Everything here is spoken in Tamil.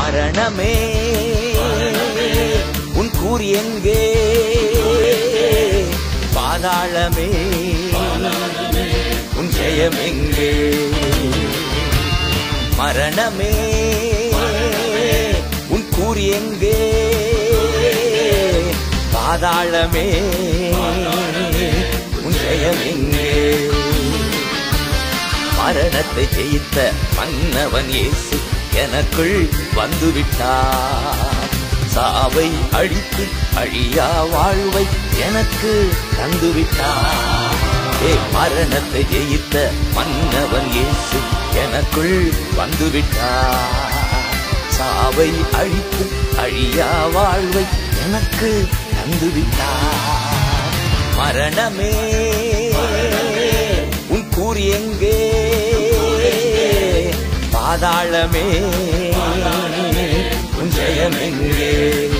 மரணமே உன் கூறி எங்கே பாதாளமே உன் ஜெயம் எங்கே மரணமே உன் கூறி எங்கே பாதாளமே உன் ஜெயம் எங்கே மரணத்தை ஜெயித்த மன்னவன் இயேசு எனக்குள் வந்துவிட்டார் சாவை அழித்து அழியா வாழ்வை எனக்கு தந்துவிட்டார் ஏ மரணத்தை ஜெயித்த மன்னவன் இயேசு எனக்குள் வந்துவிட்டார் சாவை அழித்து அழியா வாழ்வை எனக்கு தந்துவிட்டார் மரணமே உன் கூறி எங்கே பாதாளமே உன் ஜெயம் எங்கே